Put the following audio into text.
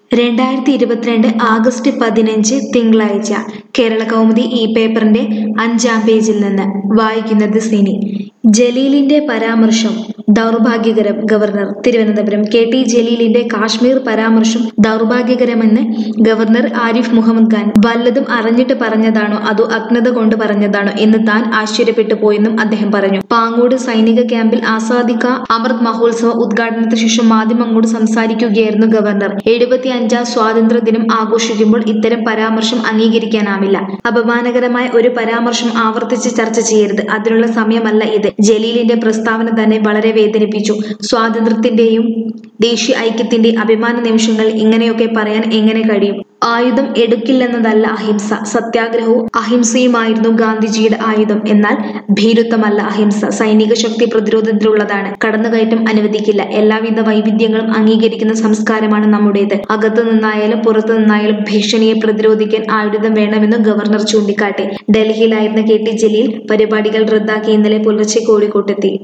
രണ്ടായിരത്തി ഇരുപത്തിരണ്ട് ആഗസ്റ്റ് പതിനഞ്ച് തിങ്കളാഴ്ച കേരള കൗമുദി ഈ പേപ്പറിന്റെ അഞ്ചാം പേജിൽ നിന്ന് വായിക്കുന്നത് സിനി ജലീലിന്റെ പരാമർശം ദൗർഭാഗ്യകരം ഗവർണർ തിരുവനന്തപുരം കെ ടി ജലീലിന്റെ കാശ്മീർ പരാമർശം ദൗർഭാഗ്യകരമെന്ന് ഗവർണർ ആരിഫ് മുഹമ്മദ് ഖാൻ വല്ലതും അറിഞ്ഞിട്ട് പറഞ്ഞതാണോ അതോ അജ്ഞത കൊണ്ട് പറഞ്ഞതാണോ എന്ന് താൻ ആശ്ചര്യപ്പെട്ടു പോയെന്നും അദ്ദേഹം പറഞ്ഞു പാങ്ങോട് സൈനിക ക്യാമ്പിൽ ആസാദിക അമൃത് മഹോത്സവ ഉദ്ഘാടനത്തിന് ശേഷം മാധ്യമങ്ങളോട് സംസാരിക്കുകയായിരുന്നു ഗവർണർ എഴുപത്തി അഞ്ചാം സ്വാതന്ത്ര്യ ദിനം ആഘോഷിക്കുമ്പോൾ ഇത്തരം പരാമർശം അംഗീകരിക്കാനാവില്ല അപമാനകരമായ ഒരു പരാമർശം ആവർത്തിച്ച് ചർച്ച ചെയ്യരുത് അതിനുള്ള സമയമല്ല ഇത് ജലീലിന്റെ പ്രസ്താവന തന്നെ വളരെ വേദനിപ്പിച്ചു സ്വാതന്ത്ര്യത്തിന്റെയും ദേശീയ ഐക്യത്തിന്റെയും അഭിമാന നിമിഷങ്ങൾ ഇങ്ങനെയൊക്കെ പറയാൻ എങ്ങനെ കഴിയും ആയുധം എടുക്കില്ലെന്നതല്ല അഹിംസ സത്യാഗ്രഹവും അഹിംസയുമായിരുന്നു ഗാന്ധിജിയുടെ ആയുധം എന്നാൽ ഭീരുത്വമല്ല അഹിംസ സൈനിക ശക്തി പ്രതിരോധത്തിലുള്ളതാണ് കടന്നുകയറ്റം അനുവദിക്കില്ല എല്ലാവിധ വൈവിധ്യങ്ങളും അംഗീകരിക്കുന്ന സംസ്കാരമാണ് നമ്മുടേത് അകത്തു നിന്നായാലും പുറത്തു നിന്നായാലും ഭീഷണിയെ പ്രതിരോധിക്കാൻ ആയുധം വേണമെന്ന് ഗവർണർ ചൂണ്ടിക്കാട്ടി ഡൽഹിയിലായിരുന്ന കെ ടി ജലീൽ പരിപാടികൾ റദ്ദാക്കി ഇന്നലെ പുലർച്ചെ കോഴിക്കോട്ടെത്തി